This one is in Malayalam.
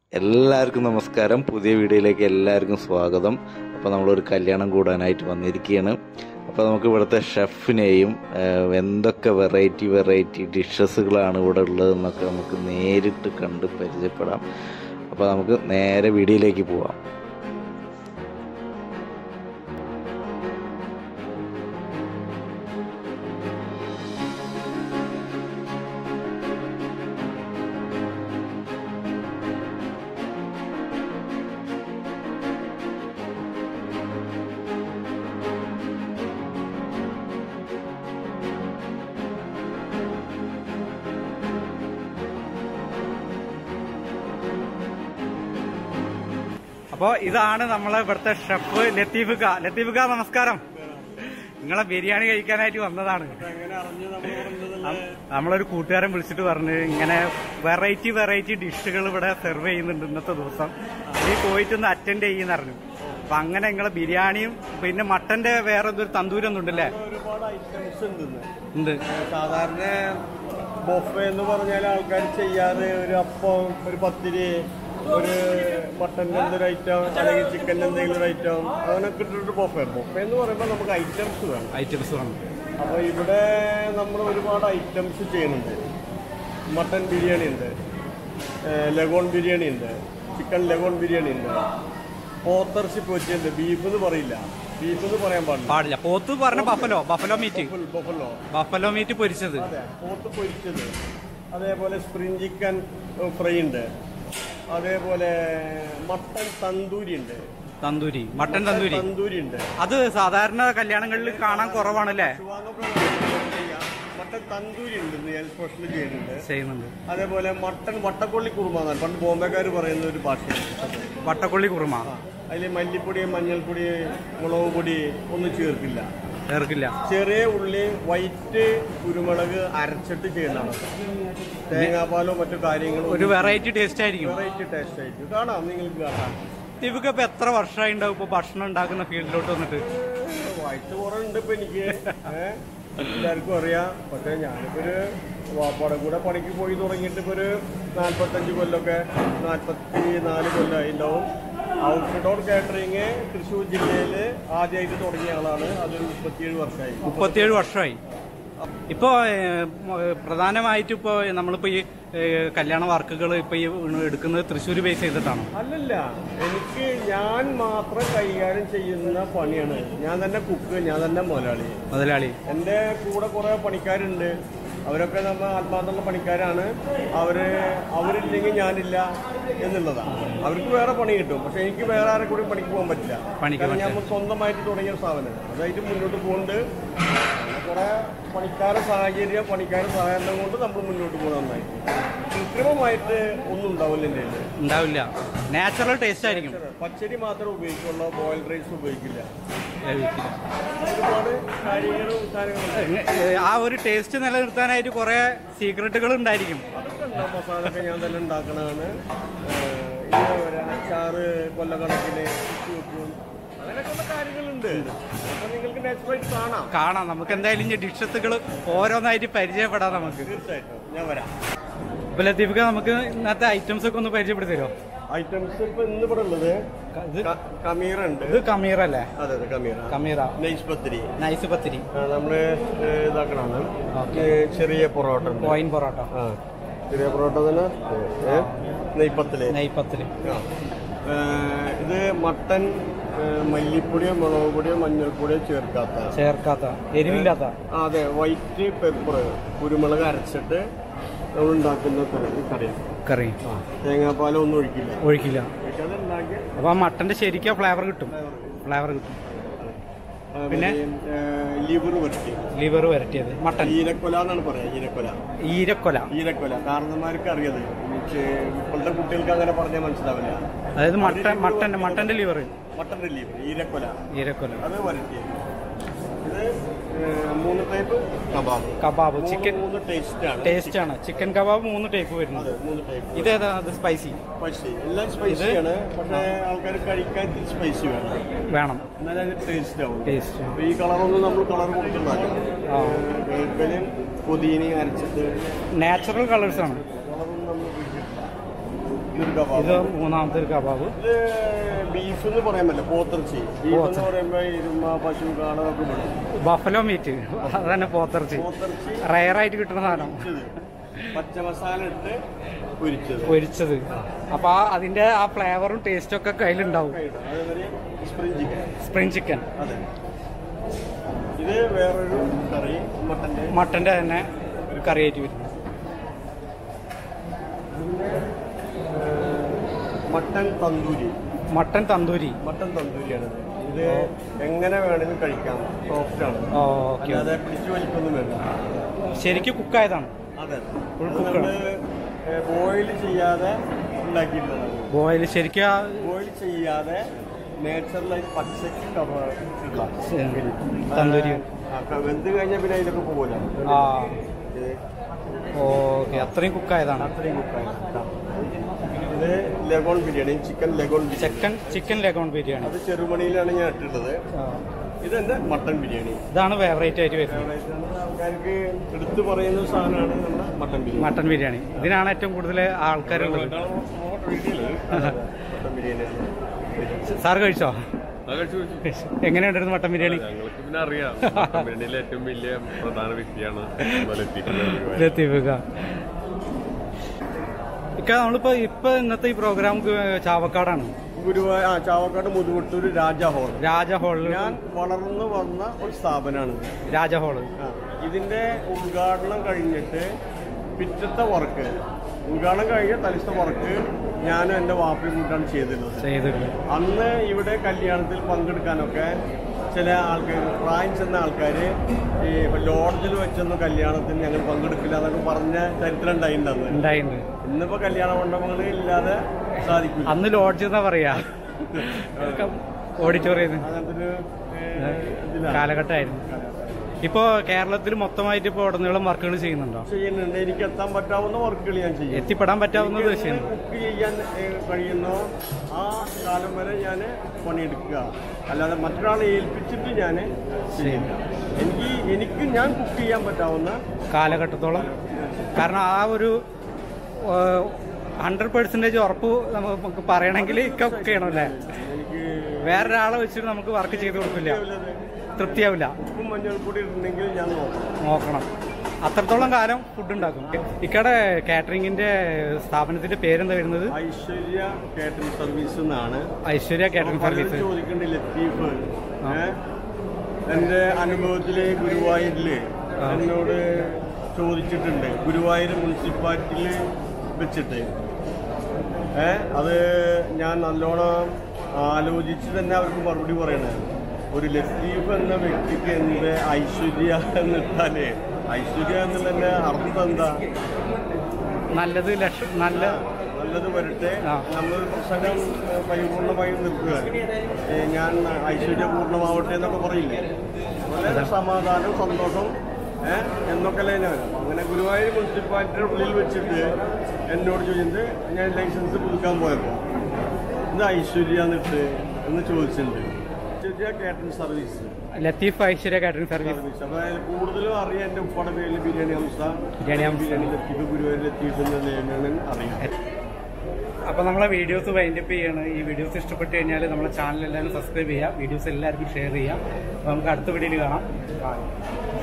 എല്ലാവർക്കും നമസ്കാരം പുതിയ വീഡിയോയിലേക്ക് എല്ലാവർക്കും സ്വാഗതം അപ്പോൾ നമ്മളൊരു കല്യാണം കൂടാനായിട്ട് വന്നിരിക്കുകയാണ് അപ്പോൾ നമുക്ക് ഇവിടുത്തെ ഷെഫിനെയും ഏഹ്, എന്തൊക്കെ വെറൈറ്റി വെറൈറ്റി ഡിഷസുകളാണ് ഇവിടെ ഉള്ളതെന്നൊക്കെ നമുക്ക് നേരിട്ട് കണ്ട് പരിചയപ്പെടാം അപ്പോൾ നമുക്ക് നേരെ വീഡിയോയിലേക്ക് പോവാം അപ്പോ ഇതാണ് നമ്മളെ ഇവിടുത്തെ ഷെഫ് ലത്തീഫുക ലത്തീഫുക നമസ്കാരം നിങ്ങളെ ബിരിയാണി കഴിക്കാനായിട്ട് വന്നതാണ് നം- നമ്മളൊരു കൂട്ടുകാരൻ വിളിച്ചിട്ട് പറഞ്ഞു ഇങ്ങനെ വെറൈറ്റി വെറൈറ്റി ഡിഷുകൾ ഇവിടെ സെർവ് ചെയ്യുന്നുണ്ട് ഇന്നത്തെ ദിവസം നീ പോയിട്ടൊന്ന് അറ്റൻഡ് ചെയ്യുന്ന പറഞ്ഞു അപ്പൊ അങ്ങനെ നിങ്ങളെ ബിരിയാണിയും പിന്നെ മട്ടന്റെ വേറെ എന്തൊരു തന്തൂരൊന്നും ഉണ്ടല്ലേ ഒരുപാട് ഐറ്റംസ് ഉണ്ട് ഇന്ന്. ഉണ്ട് സാധാരണ ബൊഫെ എന്ന് പറഞ്ഞാൽ ആൾക്കാർ ചെയ്യാതെ ഒരു അപ്പം ഒരു പത്തിരി ഒരു മട്ടൻ്റെ എന്തൊരു ഐറ്റം അല്ലെങ്കിൽ ചിക്കൻ്റെ എന്തെങ്കിലും ഒരു ഐറ്റം അങ്ങനെയൊക്കെ ഇട്ടിട്ട് ബൊഫെ ബൊഫെ എന്ന് പറയുമ്പോൾ നമുക്ക് ഐറ്റംസ് വേണം ഐറ്റംസ് വേണം അപ്പോൾ ഇവിടെ നമ്മൾ ഒരുപാട് ഐറ്റംസ് ചെയ്യുന്നുണ്ട് മട്ടൻ ബിരിയാണി ഉണ്ട് ഏഹ് ലഗോൺ ബിരിയാണി ഉണ്ട് ചിക്കൻ ലഗോൺ ബിരിയാണി ഉണ്ട് പോത്തർഷിപ്പ് വെച്ചിട്ടുണ്ട് ബീഫ് എന്ന് പറയില്ല ബീഫ് എന്ന് പറയാൻ പാടില്ല പാടില്ല പോത്ത് പറഞ്ഞ ബഫലോ ബഫലോ മീറ്റ് ബഫൽ- ബഫലോ ബഫലോ മീറ്റ് പൊരിച്ചത് അതെ പോത്ത് പൊരിച്ചത് അതേപോലെ സ്പ്രിംഗ് ചിക്കൻ ഫ്രൈ ഉണ്ട് അതേപോലെ മട്ടൻ തന്തൂരി ഉണ്ട് തന്തൂരി മട്ടൻ തന്തൂരി തന്തൂരി ഉണ്ട് അത് സാധാരണ കല്യാണങ്ങളിൽ കാണാൻ കുറവാണല്ലേ മട്ടൻ തന്തൂരി ഉണ്ട് ഇന്ന് ഞാൻ സ്പെഷ്യൽ ചെയ്യുന്നുണ്ട് ചെയ്യുന്നുണ്ട് അതേപോലെ മട്ടൻ വട്ടക്കൊള്ളി കുറുമ എന്നാണ് പണ്ട് ബോംബെക്കാർ പറയുന്ന ഒരു ഭാഷയാണ് വട്ടക്കൊള്ളി കുറുമ അതിൽ മല്ലിപ്പൊടി മഞ്ഞൾപ്പൊടി മുളക് പൊടി ഒന്നും ചേർക്കില്ല ചേർക്കില്ല ചെറിയ ഉള്ളി വൈറ്റ് കുരുമുളക് അരച്ചിട്ട് ചെയ്യുന്നതാണ് തേങ്ങാപ്പാലോ മറ്റു കാര്യങ്ങളോ ഒരു വെറൈറ്റി ടേസ്റ്റ് ആയിരിക്കും വെറൈറ്റി ടേസ്റ്റ് ആയിരിക്കും കാണാം നിങ്ങൾക്ക് കാണാം ഇവക്ക് ഇപ്പൊ എത്ര വർഷമായി ഉണ്ടാവും ഇപ്പൊ ഭക്ഷണം ഉണ്ടാക്കുന്ന ഫീൽഡിലോട്ട് വന്നിട്ട് വയസ്സ് കുറെ ഉണ്ട് ഇപ്പൊ എനിക്ക് ഏഹ് എല്ലാവർക്കും അറിയാം പക്ഷെ ഞാനിപ്പോ ഒരു വാപ്പാടെ കൂടെ പണിക്ക് പോയി തുടങ്ങിയിട്ട് ഇപ്പൊ ഒരു നാല്പത്തഞ്ച് കൊല്ലമൊക്കെ നാല്പത്തി നാല് കൊല്ലമായി ഉണ്ടാവും ഔട്ട്ഡോർ കാറ്ററിങ് തൃശ്ശൂർ ജില്ലയിൽ ആദ്യമായിട്ട് തുടങ്ങിയ ആളാണ് അതൊരു മുപ്പത്തിയേഴ് വർഷമായി മുപ്പത്തിയേഴ് വർഷമായി ഇപ്പോ ഏഹ്, മ- പ്രധാനമായിട്ടും ഇപ്പോ നമ്മളിപ്പോ ഈ ഏഹ്, കല്യാണ വർക്കുകൾ ഇപ്പൊ ഈ എടുക്കുന്നത് തൃശ്ശൂർ ബേസ് ചെയ്തിട്ടാണ് അല്ലല്ല എനിക്ക് ഞാൻ മാത്രം കൈകാര്യം ചെയ്യുന്ന പണിയാണ് ഞാൻ തന്നെ കുക്ക് ഞാൻ തന്നെ മുതലാളി മുതലാളി എൻ്റെ കൂടെ കുറേ പണിക്കാരുണ്ട് അവരൊക്കെ നമ്മൾ ആത്മാർത്ഥമുള്ള പണിക്കാരാണ് അവര് അവരില്ലെങ്കിൽ ഞാനില്ല എന്നുള്ളതാണ് അവർക്ക് വേറെ പണി കിട്ടും പക്ഷെ എനിക്ക് വേറെ ആരെ കൂടി പണിക്ക് പോകാൻ പറ്റില്ല പണിക്ക് കാരണം ഞാൻ സ്വന്തമായിട്ട് തുടങ്ങിയ സ്ഥാപനം അതായിട്ട് മുന്നോട്ട് പോകുന്നുണ്ട് അങ്ങനെ കുറെ പണിക്കാരെ സാഹചര്യം പണിക്കാരെ സഹകരണം കൊണ്ട് നമ്മൾ മുന്നോട്ട് പോകുന്ന നന്നായിട്ട് കൃത്രിമമായിട്ട് ഒന്നും ഉണ്ടാവില്ല എൻ്റെ കയ്യില്. ഉണ്ടാവില്ല നാച്ചുറൽ ടേസ്റ്റ് ആയിരിക്കും പച്ചരി മാത്രമേ ഉപയോഗിക്കുള്ളൂ ബോയിൽ റൈസ് ഉപയോഗിക്കില്ല ഏഹ്, ഒരുപാട് കാര്യങ്ങളും കാര്യങ്ങളും ഏഹ്, ആ ഒരു ടേസ്റ്റ് നിലനിർത്താനായിട്ട് കുറെ സീക്രട്ടുകൾ ഉണ്ടായിരിക്കും അതൊക്കെ ഉണ്ടാവും മസാലയൊക്കെ ഞാൻ തന്നെ ഉണ്ടാക്കണതാണ് ഇങ്ങനെ ഒരു അച്ചാറ് കൊല്ലക്കണക്കിന് ഇട്ട് വെക്കും അങ്ങനെയൊക്കെയുള്ള കാര്യങ്ങളുണ്ട് അപ്പൊ നിങ്ങൾക്ക് നാച്ചുറലായിട്ട് കാണാം കാണാം നമുക്ക് എന്തായാലും ഇനി ഡിഷസുകൾ ഓരോന്നായിട്ട് പരിചയപ്പെടാം നമുക്ക് തീർച്ചയായിട്ടും ഞാൻ വരാം ഇപ്പൊ ലത്തീഫിക്ക നമുക്ക് ഇന്നത്തെ ഐറ്റംസ് ഒക്കെ ഒന്ന് പരിചയപ്പെടുത്തി തരുമോ ഐറ്റംസ് ഇപ്പൊ ഇന്ന് ഇവിടെ ഉള്ളത് ഇത് ക- കമീറ ഉണ്ട് ഇത് കമീർ അല്ലേ അതെ അതെ കമീറ കമീറ നെയ്സ് പത്തിരി നൈസ് പത്തിരി ആ, നമ്മള് ഏ, ഇതാക്കണതാണ് ഓക്കേ. ഏ, ചെറിയ പൊറോട്ട ഉണ്ട് കോയിൻ പൊറോട്ട ആ ചെറിയ പൊറോട്ട തന്നെ ഏ, നെയ്പ്പത്തില് നെയ്പത്തില് ആ. ഏ, ഇത് മട്ടൻ ഏ, മല്ലിപ്പൊടിയോ മുളക് പൊടിയോ മഞ്ഞൾപ്പൊടിയോ ചേർക്കാത്ത ചേർക്കാത്ത എരിവില്ലാത്ത ആ, അതെ വൈറ്റ് പെപ്പർ കുരുമുളക് അരച്ചിട്ട് നമ്മൾ ഉണ്ടാക്കുന്ന കറി- കറിയാണ് കറി ആ തേങ്ങാപ്പാലം ഒന്നും ഒഴിക്കില്ല ഒഴിക്കില്ല ഒഴിക്കാതെ ഉണ്ടാക്കിയ അപ്പൊ ആ മട്ടന്റെ ശരിക്കും ഫ്ലേവർ കിട്ടും ഫ്ലേവർ കിട്ടും പിന്നെ? ലിവർ വരട്ടി ലിവർ വരട്ടിയത് മട്ടൻ ഈരക്കൊല എന്നാണ് പറയാ ഈരക്കൊല ഈരക്കൊല ഈരക്കൊല കാരണന്മാർക്ക് അറിയത് ഇപ്പോഴത്തെ കുട്ടികൾക്ക് അങ്ങനെ പറഞ്ഞാൽ മനസ്സിലാവില്ല അതായത് മട്ടൻ മട്ടന്റെ മട്ടന്റെ ലിവർ മട്ടൻ്റെ ലിവർ ഈരക്കൊല ഈരക്കൊല അത് വരട്ടി ഇത് ഏ, മൂന്ന് ടൈപ്പ് കബാബ് കബാബ് മൂന്ന് ചിക്കൻ മൂന്ന് ടേസ്റ്റ് ആണ് ടേസ്റ്റ് ആണ് ചിക്കൻ കബാബ് മൂന്ന് ടൈപ്പ് അതെ വരുന്നത് മൂന്ന് ടൈപ്പ് ഇതേതാ അത് സ്പൈസി സ്പൈസി എല്ലാം സ്പൈസിയാണ് പക്ഷേ ആൾക്കാർ കഴിക്കാൻ ഇത്തിരി സ്പൈസി വേണം വേണം എന്നാലേ അത് ടേസ്റ്റ് ആവും ടേസ്റ്റ് അപ്പൊ ഈ കളറൊന്നും നമ്മൾ കളർ കൊടുക്കുന്നില്ല ആ. വേപ്പിലും പുതിനയും അരച്ചിട്ട് നാച്ചുറൽ കളേഴ്സ് ആണ് കളറൊന്നും നമ്മൾ ഉപയോഗിച്ചിട്ടില്ല ഇതൊരു ഇത് കബാബ് മൂന്നാമത്തെ ഒരു കബാബ് ഇത് ബീഫ് എന്ന് പറയാൻ പറ്റില്ല പോത്തിറച്ചി ബീഫ് എന്ന് പോത്ത്. പറയുമ്പോ ഇരുമ പശു കാളൊക്കെ വിടും ബഫലോ മീറ്റ് അത് തന്നെ പോത്തിറച്ചി പോത്തിറച്ചി റയറായിട്ട് കിട്ടുന്ന സാധനം പൊരിച്ചത് പച്ച മസാല ഇട്ട് പൊരിച്ചത് പൊരിച്ചത് അപ്പൊ ആ അതിന്റെ ആ ഫ്ലേവറും ടേസ്റ്റും ഒക്കെ കയ്യിലുണ്ടാവും അതേമാതിരി സ്പ്രിംഗ് ചിക്കൻ സ്പ്രിംഗ് ചിക്കൻ അതെ ഇത് വേറൊരു കറി മട്ടന്റെ മട്ടന്റെ തന്നെ കറിയായിട്ട് വരും mutton tandoori mutton tandoori mutton തന്തൂരിയാണ് ഇത് എങ്ങനെ വേണമെങ്കിലും കഴിക്കാം സോഫ്റ്റ് ആണ് ഓക്കെ അല്ലാതെ പിടിച്ചു വലിക്കൊന്നും വേണ്ട ശരിക്കും കുക്കായതാണ് അതെ Full അത് cook നമ്മള് ബോയിൽ ചെയ്യാതെ ഉണ്ടാക്കിയിട്ടുള്ളതാണ് ബോയിൽ ശരിക്കും ആ ബോയിൽ ചെയ്യാതെ നേച്ചുറലായി പച്ചക്ക് കവർ തന്തൂരി വെന്ത് കഴിഞ്ഞാൽ പിന്നെ അതിലൊക്കെ പോകില്ല ആ ഓക്കെ അത്രയും കുക്കായതാണ് അത്രയും കുക്കായി ഇത് leghorn biryani chicken leghorn biryani chicken chicken leghorn biryani അത് ചെറുമണിയിലാണ് ഞാൻ ഇട്ടിട്ടുള്ളത് ഇതെന്റെ മട്ടൺ ബിരിയാണി ഇതാണ് ഫേവറേറ്റ് ആയിട്ട് വരുന്നത് ഫേവറേറ്റ് ആൾക്കാർക്ക് എടുത്തു പറയുന്ന ഒരു സാധനമാണ് നമ്മുടെ മട്ടൺ ബിരിയാണി മട്ടൻ ബിരിയാണി ഇതിനാണ് ഏറ്റവും കൂടുതൽ ആൾക്കാരുള്ളത് മട്ടൺ ബിരിയാണിയാണ് സാർ കഴിച്ചോ അത് കഴിച്ചു കഴിച്ചു. എങ്ങനെയുണ്ടായിരുന്നു മട്ടൻ ബിരിയാണി ഞങ്ങൾക്ക് പിന്നെ അറിയാം കമ്പനിയിലെ ഏറ്റവും വലിയ പ്രധാന വ്യക്തിയാണ് ലത്തീഫ് ലത്തീഫിക്ക ഇക്ക നമ്മളിപ്പോ ഇപ്പൊ ഇന്നത്തെ ഈ പ്രോഗ്രാം ചാവക്കാടാണ് ഗുരുവായൂർ ആ ചാവക്കാട് മുതുകൊട്ടൂർ രാജ ഹോൾ രാജ ഹാളിൽ ഞാൻ വളർന്നു വന്ന ഒരു സ്ഥാപനമാണ് രാജ ഹാള് ആ, ഇതിന്റെ ഉദ്ഘാടനം കഴിഞ്ഞിട്ട് പിറ്റത്തെ വർക്ക് ഉദ്ഘാടനം കഴിഞ്ഞ തലിസ്ഥ വർക്ക് ഞാനും എൻ്റെ വാപ്പയും കൂട്ടാണ് ചെയ്തിരുന്നത് ചെയ്തിട്ടുണ്ട് അന്ന് ഇവിടെ കല്യാണത്തിൽ പങ്കെടുക്കാനൊക്കെ ചില ആൾക്കാർ പ്രായം ചെന്ന ആൾക്കാർ ഈ ഇപ്പൊ ലോഡ്ജിൽ വെച്ചൊന്നും കല്യാണത്തിന് ഞങ്ങൾ പങ്കെടുക്കില്ല എന്നൊക്കെ പറഞ്ഞ ചരിത്രം ഉണ്ടായിട്ടുണ്ട് അന്ന് ഉണ്ടായിട്ടുണ്ട് ഇന്നിപ്പോ കല്യാണ മണ്ഡപങ്ങൾ ഇല്ലാതെ സാധിക്കില്ല അന്ന് ലോഡ്ജ് എന്നാ പറയാ ഓഡിറ്റോറിയം അങ്ങനത്തെ ഒരു ഏ, ഇതിലാണ് കാലഘട്ടമായിരുന്നു ഇപ്പോ കേരളത്തിൽ മൊത്തമായിട്ട് ഇപ്പൊ ഉടനീളം വർക്കുകൾ ചെയ്യുന്നുണ്ടോ ചെയ്യുന്നുണ്ട് എനിക്ക് എത്താൻ പറ്റാവുന്ന വർക്കുകൾ ഞാൻ ചെയ്യും എത്തിപ്പെടാൻ പറ്റാവുന്നത് എനിക്ക് ചെയ്യുന്നു കുക്ക് ചെയ്യാൻ ഏ, കഴിയുന്നോ ആ കാലം വരെ ഞാൻ പണിയെടുക്കുക അല്ലാതെ മറ്റൊരാളെ ഏൽപ്പിച്ചിട്ട് ഞാൻ ചെയ്യില്ല എനിക്ക് എനിക്ക് ഞാൻ കുക്ക് ചെയ്യാൻ പറ്റാവുന്ന കാലഘട്ടത്തോളം കാരണം ആ ഒരു ഹൺഡ്രഡ് പെർസെന്റേജ് ഉറപ്പ് നമുക്ക് പറയണമെങ്കിൽ ഇക്ക കുക്ക് ചെയ്യണമല്ലേ എനിക്ക് വേറൊരാളെ വെച്ചിട്ട് നമുക്ക് വർക്ക് ചെയ്ത് കൊടുക്കില്ല തൃപ്തിയാവില്ല ഉപ്പും മഞ്ഞൾപ്പൊടി ഇട്ടുണ്ടെങ്കിൽ ഞാൻ നോക്കണം നോക്കണം അത്രത്തോളം കാലം ഫുഡ് ഉണ്ടാക്കും ഇക്കടെ കാറ്ററിംഗിന്റെ സ്ഥാപനത്തിന്റെ പേരെന്താ വരുന്നത് ഐശ്വര്യ കാറ്ററിംഗ് സർവീസ് എന്നാണ് ഐശ്വര്യ കാറ്ററിംഗ് പലരും സർവീസ് ചോദിക്കേണ്ട ലത്തീഫ് ആ. ഏ? എന്റെ അനുഭവത്തില് ഗുരുവായൂരില് ആ. എന്നോട് ചോദിച്ചിട്ടുണ്ട് ഗുരുവായൂർ മുനിസിപ്പാലിറ്റിയിൽ വെച്ചിട്ട് ഏ അത് ഞാൻ നല്ലോണം ആലോചിച്ച് തന്നെ അവർക്ക് മറുപടി പറയണേ ഒരു ലത്തീഫ് എന്ന വ്യക്തിക്ക് എന്ത് ഐശ്വര്യ എന്നിട്ടാലേ ഐശ്വര്യ എന്നുള്ളതിന്റെ അർത്ഥം എന്താ നല്ലത് ലക്ഷ നല്ല നല്ലത് വരട്ടെ ആ. നമ്മളൊരു പ്രസംഗം ഏഹ്, പരിപൂർണമായി നിർത്തുക ഏഹ്, ഞാൻ ഐശ്വര്യപൂർണമാവട്ടെ എന്നൊക്കെ പറയില്ലേ വളരെ സമാധാനം സന്തോഷം ഏഹ്, എന്നൊക്കെയല്ലേ ഞാൻ അങ്ങനെ ഗുരുവായൂർ മുനിസിപ്പാലിറ്റിയുടെ ഉള്ളിൽ വെച്ചിട്ട് എന്നോട് ചോദിച്ചത് ഞാൻ ലൈസൻസ് പുതുക്കാൻ പോയപ്പോൾ ഇത് ഐശ്വര്യ എന്നിട്ട് എന്ന് ചോദിച്ചിട്ടുണ്ട് Aishwarya catering service Latheef Aishwarya catering service service അപ്പോൾ അതിൽ കൂടുതലും അറിയാം എൻ്റെ ഉപ്പയുടെ പേരിൽ ബിരിയാണി ഹംസ ബിരിയാണി ഹംസ. ബിരിയാണി ലത്തീഫ് ഗുരുവായൂർ ലത്തീഫ് എന്നതാണ് അറിയാം അപ്പൊ നമ്മളെ വീഡിയോസ് വൈൻഡപ്പ് ചെയ്യാണ് ഈ വീഡിയോസ് ഇഷ്ടപ്പെട്ട് കഴിഞ്ഞാൽ നമ്മളെ ചാനൽ എല്ലാവരും സബ്സ്ക്രൈബ് ചെയ്യുക വീഡിയോസ് എല്ലാവർക്കും ഷെയർ ചെയ്യുക അപ്പൊ നമുക്ക് അടുത്ത വീഡിയോയിൽ കാണാം Bye.